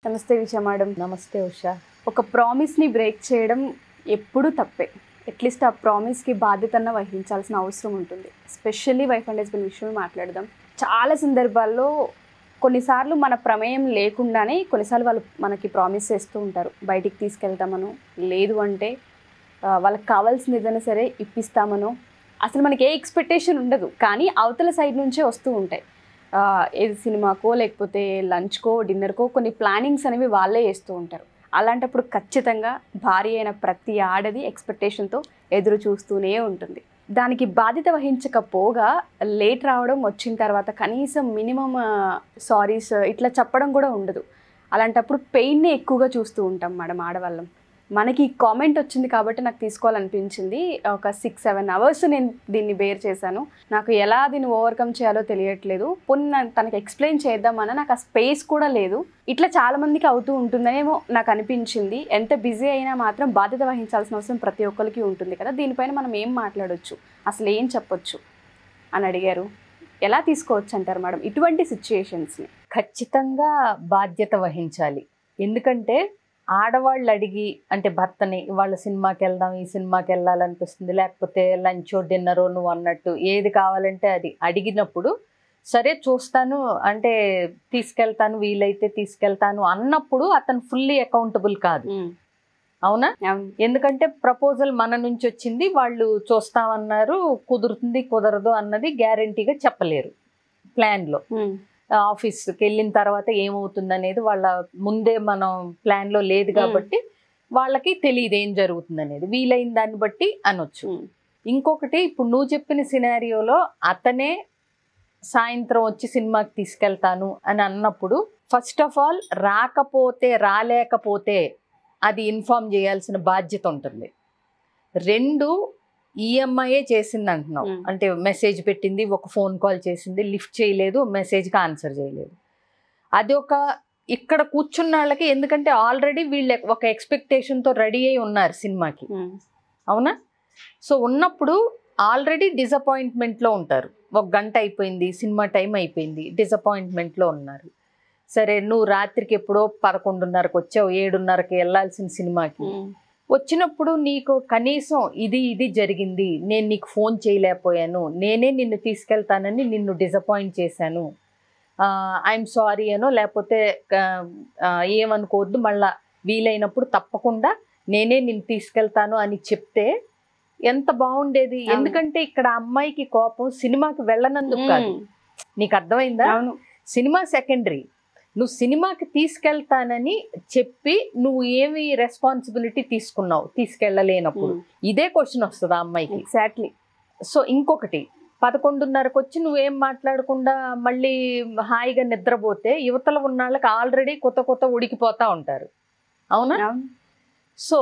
నమస్తే విషయ మేడం నమస్తే ఉషా ఒక ప్రామిస్ని బ్రేక్ చేయడం ఎప్పుడూ తప్పే అట్లీస్ట్ ఆ ప్రామిస్కి బాధ్యతన్న వహించాల్సిన అవసరం ఉంటుంది స్పెషల్లీ వైఫ్ అండ్ హస్బెండ్ విషయమే మాట్లాడదాం చాలా సందర్భాల్లో కొన్నిసార్లు మన ప్రమేయం లేకుండానే కొన్నిసార్లు వాళ్ళు మనకి ప్రామిస్ చేస్తూ ఉంటారు బయటికి తీసుకెళ్తామను లేదు అంటే ఆ, వాళ్ళకి కావాల్సింది ఏదైనా సరే ఇప్పిస్తామనో అసలు మనకి ఏ ఎక్స్పెక్టేషన్ ఉండదు కానీ అవతల సైడ్ నుంచే వస్తూ ఉంటాయి ఆ, ఏది సినిమాకో లేకపోతే లంచ్కో డిన్నర్కో కొన్ని ప్లానింగ్స్ అనేవి వాళ్ళే చేస్తూ ఉంటారు అలాంటప్పుడు ఖచ్చితంగా భార్య అయిన ప్రతి ఆడది ఎక్స్పెక్టేషన్తో ఎదురు చూస్తూనే ఉంటుంది దానికి బాధ్యత వహించకపోగా లేట్ రావడం వచ్చిన తర్వాత కనీసం మినిమం సారీస్ ఇట్లా చెప్పడం కూడా ఉండదు అలాంటప్పుడు పెయిన్నే ఎక్కువగా చూస్తూ ఉంటాం మేడం ఆడవాళ్ళం మనకి కామెంట్ వచ్చింది కాబట్టి నాకు తీసుకోవాలనిపించింది ఒక సిక్స్ సెవెన్ అవర్స్ నేను దీన్ని బేర్ చేశాను నాకు ఎలా దీన్ని ఓవర్కమ్ చేయాలో తెలియట్లేదు పోనీ నా- తనకి ఎక్స్ప్లెయిన్ చేద్దామన్నా నాకు ఆ స్పేస్ కూడా లేదు ఇట్లా చాలా మందికి అవుతూ ఉంటుందనేమో నాకు అనిపించింది ఎంత బిజీ అయినా మాత్రం బాధ్యత వహించాల్సిన అవసరం ప్రతి ఒక్కరికి ఉంటుంది కదా దీనిపైన మనం ఏం మాట్లాడొచ్చు అసలు ఏం చెప్పొచ్చు అని అడిగారు ఎలా తీసుకోవచ్చు అంటారు మేడం ఇటువంటి సిచ్యుయేషన్స్ని ఖచ్చితంగా బాధ్యత వహించాలి ఎందుకంటే ఆడవాళ్ళు అడిగి అంటే భర్తని వాళ్ళ సినిమాకి వెళ్దాం ఈ సినిమాకి వెళ్ళాలనిపిస్తుంది లేకపోతే లంచో డిన్నరో నువ్వు అన్నట్టు ఏది కావాలంటే అది అడిగినప్పుడు సరే చూస్తాను అంటే తీసుకెళ్తాను వీలైతే తీసుకెళ్తాను అన్నప్పుడు అతను ఫుల్లీ అకౌంటబుల్ కాదు అవునా అవును ఎందుకంటే ప్రపోజల్ మన నుంచి వచ్చింది వాళ్ళు చూస్తామన్నారు కుదురుతుంది కుదరదు అన్నది గ్యారంటీగా చెప్పలేరు ప్లాన్లో ఉమ్. ఆఫీస్కి వెళ్ళిన తర్వాత ఏమవుతుంది అనేది వాళ్ళ ముందే మనం ప్లాన్లో లేదు కాబట్టి వాళ్ళకి తెలియదు ఏం జరుగుతుంది అనేది వీలైన దాన్ని బట్టి అనొచ్చు ఉమ్. ఇంకొకటి ఇప్పుడు నువ్వు చెప్పిన సినారియోలో అతనే సాయంత్రం వచ్చి సినిమాకి తీసుకెళ్తాను అని అన్నప్పుడు ఫస్ట్ ఆఫ్ ఆల్ రాకపోతే రాలేకపోతే అది ఇన్ఫామ్ చేయాల్సిన బాధ్యత ఉంటుంది రెండు ఈఎంఐఏ చేసింది అంటున్నావు Hmm. అంటే మెసేజ్ పెట్టింది ఒక ఫోన్ కాల్ చేసింది లిఫ్ట్ చేయలేదు మెసేజ్కి ఆన్సర్ చేయలేదు అది ఒక ఇక్కడ కూర్చున్న వాళ్ళకి ఎందుకంటే ఆల్రెడీ వీళ్ళు ఒక ఎక్స్పెక్టేషన్తో రెడీ అయి ఉన్నారు సినిమాకి ఉమ్. అవునా సో ఉన్నప్పుడు ఆల్రెడీ డిసప్పాయింట్మెంట్లో ఉంటారు ఒక గంట అయిపోయింది సినిమా టైం అయిపోయింది డిసప్పాయింట్మెంట్లో ఉన్నారు సరే నువ్వు రాత్రికి ఎప్పుడో పదకొండున్నరకు వచ్చావు ఏడున్నరకి వెళ్ళాల్సిన సినిమాకి ఉమ్. వచ్చినప్పుడు నీకు కనీసం ఇది ఇది జరిగింది నేను నీకు ఫోన్ చేయలేకపోయాను నేనే నిన్ను తీసుకెళ్తానని నిన్ను డిసప్పాయింట్ చేశాను ఐఎమ్ సారీ అనో లేకపోతే ఆ, ఆ, ఏమనుకోవద్దు మళ్ళా వీలైనప్పుడు తప్పకుండా నేనే నిన్ను తీసుకెళ్తాను అని చెప్తే ఎంత బాగుండేది అవును. ఎందుకంటే ఇక్కడ అమ్మాయికి కోపం సినిమాకి వెళ్ళనందుకు కాదు ఉమ్. నీకు అర్థమైందా అవును సినిమా సెకండరీ నువ్వు సినిమాకి తీసుకెళ్తానని చెప్పి నువ్వు ఏమి రెస్పాన్సిబిలిటీ తీసుకున్నావు తీసుకెళ్ళలేనప్పుడు ఇదే క్వశ్చన్ వస్తుంది ఆ అమ్మాయికి ఎగ్జాక్ట్లీ సో ఇంకొకటి పదకొండున్నరకు వచ్చి నువ్వేం మాట్లాడకుండా మళ్ళీ హాయిగా నిద్రపోతే యువతల ఉన్న వాళ్ళకి ఆల్రెడీ కొత్త కొత్త ఉడికిపోతా ఉంటారు అవునా అవును సో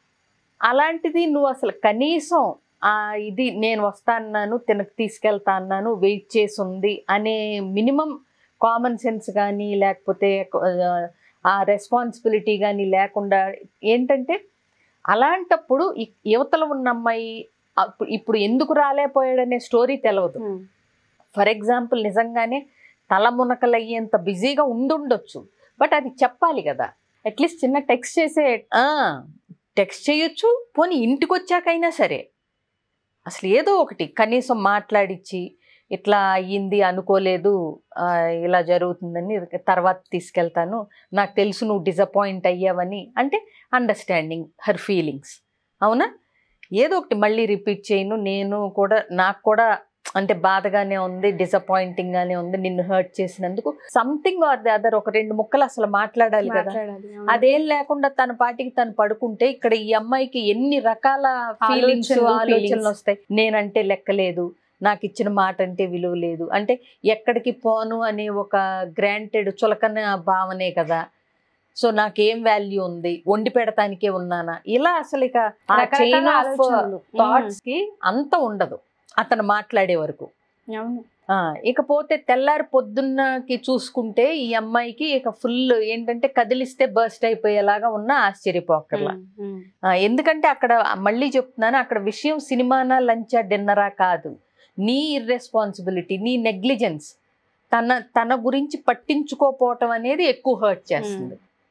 అలాంటిది నువ్వు అసలు కనీసం ఆ ఇది నేను వస్తా అన్నాను తినకు తీసుకెళ్తా అన్నాను వెయిట్ చేసి ఉంది అనే మినిమం కామన్ సెన్స్ కానీ లేకపోతే ఆ, ఆ రెస్పాన్సిబిలిటీ కానీ లేకుండా ఏంటంటే అలాంటప్పుడు ఈ యువతలో ఉన్న అమ్మాయి అప్పు- ఇప్పుడు ఎందుకు రాలేపోయాడనే స్టోరీ తెలియదు ఉమ్. ఫర్ ఎగ్జాంపుల్ నిజంగానే తల మునకలయ్యేంత బిజీగా ఉండుండొచ్చు బట్ అది చెప్పాలి కదా అట్లీస్ట్ చిన్న టెక్స్ట్ చేసే టెక్స్ట్ చేయొచ్చు పోనీ ఇంటికి వచ్చాకైనా సరే అసలు ఏదో ఒకటి కనీసం మాట్లాడిచ్చి ఇట్లా అయ్యింది అనుకోలేదు ఆ, ఇలా జరుగుతుందని తర్వాత తీసుకెళ్తాను నాకు తెలుసు నువ్వు డిసప్పాయింట్ అయ్యావని అంటే అండర్స్టాండింగ్ హర్ ఫీలింగ్స్ అవునా ఏదో ఒకటి మళ్ళీ రిపీట్ చేయను నేను కూడా నాకు కూడా అంటే బాధగానే ఉంది డిసప్పాయింటింగ్గానే ఉంది నిన్ను హర్ట్ చేసినందుకు సంథింగ్ ఆర్ ది అదర్ ఒక రెండు ముక్కలు అసలు మాట్లాడాలి కదా మాట్లాడాలి అవును. అదేం లేకుండా తన పాటికి తను పడుకుంటే ఇక్కడ ఈ అమ్మాయికి ఎన్ని రకాల ఫీలింగ్స్ ఆలోచనలు, ఆలోచనలు feelings. వస్తాయి నేనంటే లెక్కలేదు నాకు ఇచ్చిన మాట అంటే విలువ లేదు అంటే ఎక్కడికి పోను అనే ఒక గ్రాంటెడ్ చులకన భావనే కదా సో నాకేం వాల్యూ ఉంది వండి పెడతానికే ఉన్నానా ఇలా అసలు ఇక ఆ రకరకాల చైన్ ఆఫ్ ఆలోచనలు. థాట్స్ కి అంత ఉండదు అతను మాట్లాడే వరకు అవును ఆ, ఇకపోతే తెల్లారి పొద్దున్నకి చూసుకుంటే ఈ అమ్మాయికి ఇక ఫుల్ ఏంటంటే కదిలిస్తే బర్స్ట్ అయిపోయేలాగా ఉన్న ఆశ్చర్యపోకర్లా ఉమ్, ఉమ్. ఆ, ఎందుకంటే అక్కడ మళ్ళీ చెప్తున్నాను అక్కడ విషయం సినిమానా లంచా డిన్నరా కాదు నీ ఇర్రెస్పాన్సిబిలిటీ నీ నెగ్లిజెన్స్ తన తన గురించి పట్టించుకోపోవటం అనేది ఎక్కువ హర్ట్ చేస్తుంది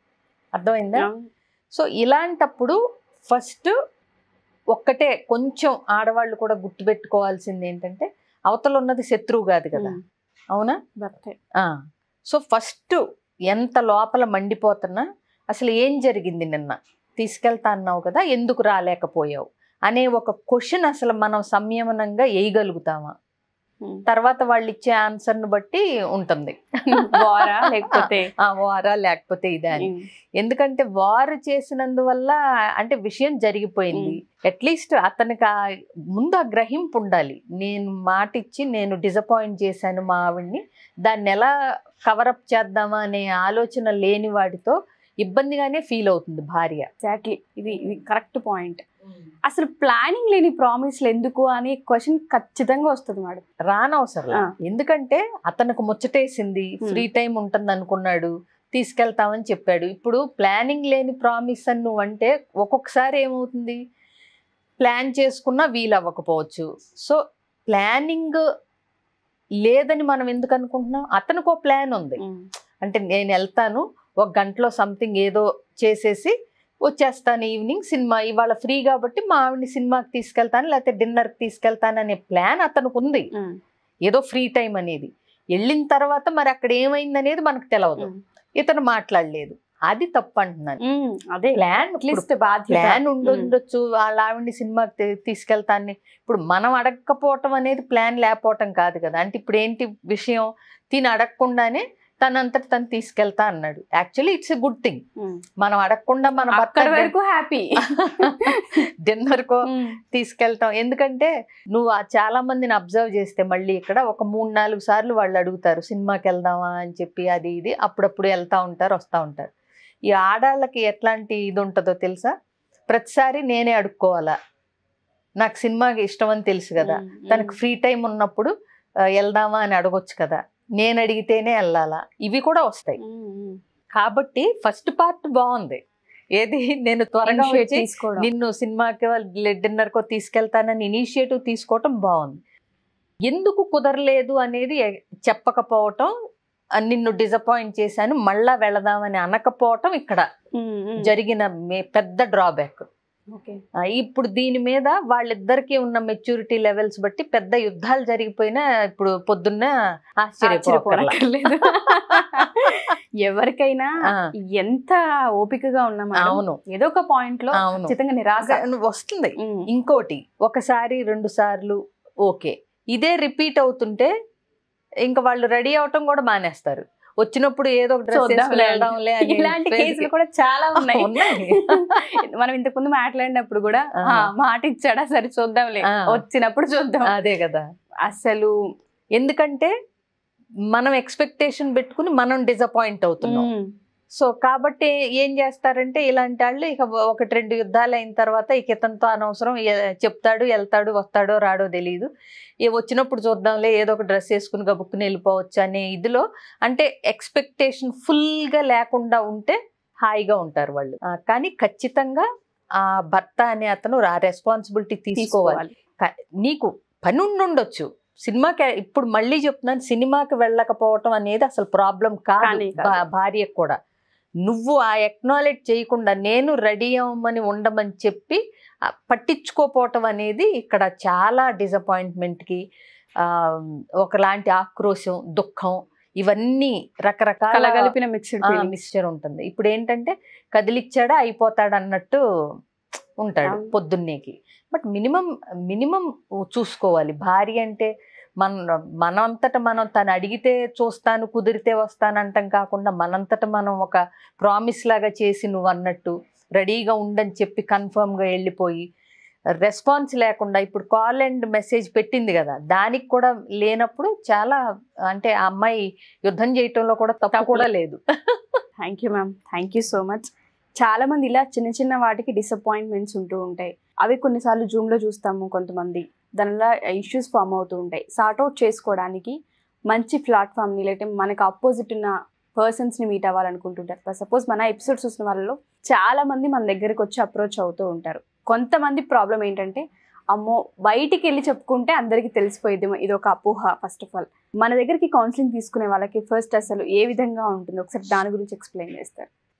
అర్థమైందా సో ఇలాంటప్పుడు ఫస్ట్ ఒక్కటే కొంచెం ఆడవాళ్ళు కూడా గుర్తుపెట్టుకోవాల్సింది ఏంటంటే అవతల ఉన్నది శత్రువు కాదు కదా ఉమ్. అవునా భర్తే సో ఫస్ట్ ఎంత లోపల మండిపోతున్నా అసలు ఏం జరిగింది నిన్న తీసుకెళ్తా అన్నావు కదా ఎందుకు రాలేకపోయావు అనే ఒక క్వశ్చన్ అసలు మనం సంయమనంగా వేయగలుగుతామా ఉమ్. తర్వాత వాళ్ళు ఇచ్చే ఆన్సర్ను బట్టి ఉంటుంది వారా లేకపోతే ఆ వారా లేకపోతే ఇదే అని ఉమ్. ఎందుకంటే వారు చేసినందువల్ల అంటే విషయం జరిగిపోయింది అట్లీస్ట్ అతనికి ఆ ముందు ఆ గ్రహింపు ఉండాలి నేను మాట ఇచ్చి నేను డిసప్పాయింట్ చేశాను మా ఆవిడ్ని దాన్ని ఎలా కవరప్ చేద్దామా అనే ఆలోచన లేని వాడితో ఇబ్బందిగానే ఫీల్ అవుతుంది భార్య ఎగ్జాక్ట్లీ ఇది ఇది కరెక్ట్ పాయింట్ అసలు ప్లానింగ్ లేని ప్రామిస్లు ఎందుకు అనే క్వశ్చన్ ఖచ్చితంగా వస్తుంది మేడం రానవసరం ఆ. ఎందుకంటే అతనికి ముచ్చటేసింది Hmm. ఫ్రీ టైం ఉంటుంది అనుకున్నాడు తీసుకెళ్తామని చెప్పాడు ఇప్పుడు ప్లానింగ్ లేని ప్రామిస్ అని నువ్వు అంటే ఒక్కొక్కసారి ఏమవుతుంది ప్లాన్ చేసుకున్నా వీలు అవ్వకపోవచ్చు సో ప్లానింగ్ లేదని మనం ఎందుకు అనుకుంటున్నాం అతనికి ఒక ప్లాన్ ఉంది అంటే నేను వెళ్తాను ఒక గంటలో సంథింగ్ ఏదో చేసేసి వచ్చేస్తాను ఈవినింగ్ సినిమా ఇవాళ ఫ్రీ కాబట్టి మా ఆవిడని సినిమాకి తీసుకెళ్తాను లేకపోతే డిన్నర్కి తీసుకెళ్తాను అనే ప్లాన్ అతనికి ఉంది ఏదో ఫ్రీ టైం అనేది వెళ్ళిన తర్వాత మరి అక్కడ ఏమైంది అనేది మనకు తెలియదు ఇతను మాట్లాడలేదు అది తప్పు అంటున్నాను అదే ప్లాన్ అట్లీస్ట్ బాధ్యత ప్లాన్ ఉండుండొచ్చు వాళ్ళ ఆవిడని సినిమాకి తీ- తీసుకెళ్తాన్ని ఇప్పుడు మనం అడగకపోవటం అనేది ప్లాన్ లేకపోవటం కాదు కదా అంటే ఇప్పుడు ఏంటి విషయం తిని అడగకుండానే తనంతట తను తీసుకెళ్తా అన్నాడు actually it's a good thing um. మనం అడగకుండా మన అక్కడ వరకు హ్యాపీ డిన్నర్ కో తీసుకెళ్తాం ఎందుకంటే నువ్వు ఆ చాలా మందిని అబ్జర్వ్ చేస్తే మళ్ళీ ఇక్కడ ఒక మూడు నాలుగు సార్లు వాళ్ళు అడుగుతారు సినిమాకి వెళ్దామా అని చెప్పి అది ఇది అప్పుడప్పుడు వెళ్తా ఉంటారు వస్తూ ఉంటారు ఈ ఆడాళ్ళకి ఎట్లాంటి ఇది ఉంటుందో తెలుసా ప్రతిసారి నేనే అడుక్కోవాలా నాకు సినిమాకి ఇష్టం అని తెలుసు కదా తనకు ఫ్రీ టైం ఉన్నప్పుడు ఆ, వెళ్దామా అని అడగొచ్చు కదా నేను అడిగితేనే వెళ్ళాలా ఇవి కూడా వస్తాయి కాబట్టి ఫస్ట్ పార్ట్ బాగుంది ఏది నేను త్వరగా వచ్చి తీసుకోవడం నిన్ను సినిమాకి డిన్నర్ కో తీసుకెళ్తానని ఇనిషియేటివ్ తీసుకోవటం బాగుంది ఎందుకు కుదరలేదు అనేది ఎ- చెప్పకపోవటం ఆ, నిన్ను డిసప్పాయింట్ చేశాను మళ్ళా వెళదామని అనకపోవటం ఇక్కడ ఉమ్, ఉమ్. జరిగిన మే- పెద్ద డ్రాబ్యాక్ ఓకే ఇప్పుడు దీని మీద వాళ్ళిద్దరికి ఉన్న మెచ్యూరిటీ లెవెల్స్ బట్టి పెద్ద యుద్ధాలు జరిగిపోయినా ఇప్పుడు పొద్దున్న ఆశ్చర్యపోకర్లా ఆశ్చర్యపోనక్కర్లేదు ఎవరికైనా ఆ, ఎంత ఓపికగా ఉన్నా మేడం, అవును ఏదో ఒక పాయింట్ లో అవును ఖచ్చితంగా నిరాశ వస్తుంది ఉమ్. ఇంకోటి ఒకసారి రెండు సార్లు ఓకే ఇదే రిపీట్ అవుతుంటే ఇంకా వాళ్ళు రెడీ అవటం కూడా మానేస్తారు వచ్చినప్పుడు ఏదో ఒక డ్రెస్ చూద్దాంలే వేసుకుని వెళ్దాంలే అని ఇలాంటి face కేసులు కి- కూడా చాలా ఉన్నాయి ఉన్నాయి. మనం ఇంతకు ముందు మాట్లాడినప్పుడు కూడా ఆ. ఆ, మాట ఇచ్చాడా సరే చూద్దాంలే ఆ. వచ్చినప్పుడు చూద్దాం అదే కదా అసలు ఎందుకంటే మనం ఎక్స్పెక్టేషన్ పెట్టుకుని మనం డిసప్పాయింట్ అవుతున్నాం ఉమ్, సో కాబట్టి ఏం చేస్తారంటే ఇలాంటి వాళ్ళు ఇక ఒకటి రెండు యుద్ధాలు అయిన తర్వాత ఇక ఇతనితో అనవసరం ఏ- చెప్తాడు వెళ్తాడు వస్తాడో రాడో తెలియదు ఏ వచ్చినప్పుడు చూద్దాంలే ఏదో ఒక డ్రెస్ వేసుకుని గబుక్కుని వెళ్ళిపోవచ్చు అనే ఇదిలో అంటే ఎక్స్పెక్టేషన్ ఫుల్గా లేకుండా ఉంటే హాయిగా ఉంటారు వాళ్ళు ఆ, కానీ ఖచ్చితంగా ఆ భర్త అనే అతను ఆ రెస్పాన్సిబిలిటీ తీసుకోవాలి తీసుకోవాలి క- నీకు పని ఉండుండొచ్చు సినిమాకి ఇప్పుడు మళ్ళీ చెప్తున్నాను సినిమాకి వెళ్ళకపోవటం అనేది అసలు ప్రాబ్లం కాదు కానే కాదు. భా- భార్యకు కూడా నువ్వు ఆ ఎక్నాలెడ్జ్ చేయకుండా నేను రెడీ అవ్వమని ఉండమని చెప్పి ఆ, పట్టించుకోపోవటం అనేది ఇక్కడ చాలా డిసప్పాయింట్మెంట్కి ఒకలాంటి ఆక్రోశం దుఃఖం ఇవన్నీ రకరకాల కలగలిపిన మిక్స్డ్ మిక్స్చర్ ఉంటుంది ఇప్పుడు ఏంటంటే కదిలిచ్చాడా అయిపోతాడు అన్నట్టు ఉంటాడు అవును. పొద్దున్నేకి బట్ మినిమం మినిమం చూసుకోవాలి భార్య అంటే మన మనంతట మనం తను అడిగితే చూస్తాను కుదిరితే వస్తాను అంటాం కాకుండా మనంతట మనం ఒక ప్రామిస్ లాగా చేసి నువ్వు అన్నట్టు రెడీగా ఉండని చెప్పి కన్ఫర్మ్గా వెళ్ళిపోయి రెస్పాన్స్ లేకుండా ఇప్పుడు కాల్ అండ్ మెసేజ్ పెట్టింది కదా దానికి కూడా లేనప్పుడు చాలా అంటే ఆ అమ్మాయి యుద్ధం చేయటంలో కూడా తప్పు తప్పు కూడా లేదు thank you ma'am thank you so much చాలా మంది ఇలా చిన్న చిన్న వాటికి డిసప్పాయింట్మెంట్స్ ఉంటూ ఉంటాయి అవి కొన్నిసార్లు జూమ్ లో చూస్తాము కొంతమంది దానిలో ఇష్యూస్ ఫామ్ అవుతూ ఉంటాయి సార్ట్ అవుట్ చేసుకోవడానికి మంచి ప్లాట్ఫామ్ ని లేకపోతే మనకు అపోజిట్ ఉన్న పర్సన్స్ ని మీట్ అవ్వాలనుకుంటుంటారు సపోజ్ మన ఎపిసోడ్స్ చూసిన వాళ్ళలో చాలా మంది మన దగ్గరికి వచ్చి అప్రోచ్ అవుతూ ఉంటారు కొంతమంది ప్రాబ్లం ఏంటంటే అమ్మో బయటికి వెళ్ళి చెప్పుకుంటే అందరికీ తెలిసిపోయేది ఇది ఒక అపోహ ఫస్ట్ ఆఫ్ ఆల్ మన దగ్గరికి కౌన్సిలింగ్ తీసుకునే వాళ్ళకి ఫస్ట్ అసలు ఏ విధంగా ఉంటుంది ఒకసారి దాని గురించి ఎక్స్ప్లెయిన్ చేస్తారు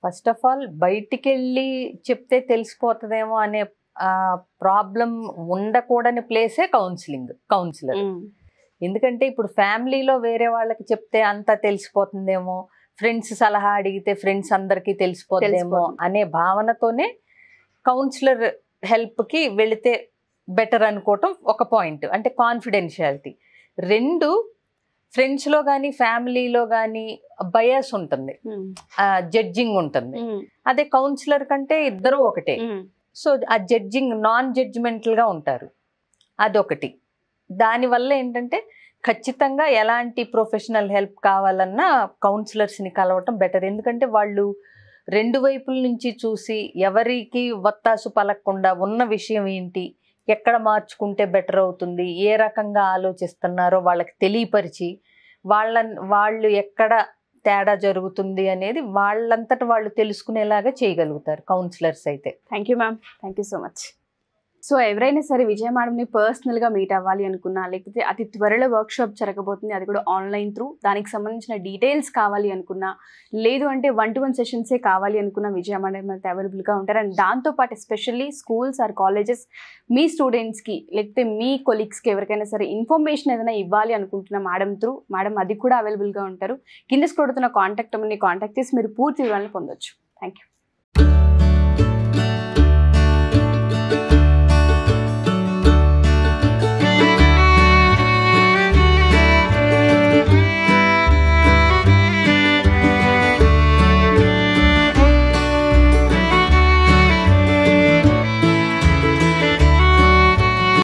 ఫస్ట్ ఆఫ్ ఆల్ బయటికి వెళ్ళి చెప్తే తెలిసిపోతుందేమో అనే ప్రాబ్లం ఉండకూడని ప్లేసే కౌన్సిలింగ్ కౌన్సిలర్ ఎందుకంటే ఇప్పుడు ఫ్యామిలీలో వేరే వాళ్ళకి చెప్తే అంతా తెలిసిపోతుందేమో ఫ్రెండ్స్ సలహా అడిగితే ఫ్రెండ్స్ అందరికీ తెలిసిపోతుందేమో తెలిసిపోతుంది. అనే భావనతోనే కౌన్సిలర్ హెల్ప్కి వెళితే బెటర్ అనుకోవటం ఒక పాయింట్ అంటే కాన్ఫిడెన్షియాలిటీ రెండు ఫ్రెండ్స్లో కానీ ఫ్యామిలీలో కానీ బయాస్ ఉంటుంది జడ్జింగ్ ఉంటుంది అదే కౌన్సిలర్ కంటే ఇద్దరు ఒకటే సో ఆ జడ్జింగ్ నాన్ జడ్జిమెంటల్గా ఉంటారు అదొకటి దానివల్ల ఏంటంటే ఖచ్చితంగా ఎలాంటి ప్రొఫెషనల్ హెల్ప్ కావాలన్నా కౌన్సిలర్స్ని కలవటం బెటర్ ఎందుకంటే వాళ్ళు రెండు వైపుల నుంచి చూసి ఎవరికి వత్తాసు పలకకుండా ఉన్న విషయం ఏంటి ఎక్కడ మార్చుకుంటే బెటర్ అవుతుంది ఏ రకంగా ఆలోచిస్తున్నారో వాళ్ళకి తెలియపరిచి వాళ్ళ వాళ్ళు ఎక్కడ తేడా జరుగుతుంది అనేది వాళ్ళంతట వాళ్ళు తెలుసుకునేలాగా చేయగలుగుతారు కౌన్సిలర్స్ అయితే thank you ma'am thank you so much so ఎవరైనా సరే విజయ మేడంని పర్సనల్గా మీట్ అవ్వాలి అనుకున్నా లేకపోతే అతి త్వరలో వర్క్షాప్ జరగబోతుంది అది కూడా ఆన్లైన్ త్రూ దానికి సంబంధించిన డీటెయిల్స్ కావాలి అనుకున్నా లేదు అంటే వన్ టు వన్ సెషన్సే కావాలి అనుకున్న విజయ మేడం అయితే అవైలబుల్గా ఉంటారు అండ్ దాంతోపాటు ఎస్పెషల్లీ స్కూల్స్ ఆర్ కాలేజెస్ మీ స్టూడెంట్స్కి లేకపోతే మీ కొలీగ్స్కి ఎవరికైనా సరే ఇన్ఫర్మేషన్ ఏదైనా ఇవ్వాలి అనుకుంటున్న మేడం త్రూ మేడం అది కూడా అవైలబుల్గా ఉంటారు కింద స్క్రోడుతున్న కాంటాక్ట్ నెంబర్ని కాంటాక్ట్ చేసి మీరు పూర్తి వివరాలను పొందొచ్చు థ్యాంక్ యూ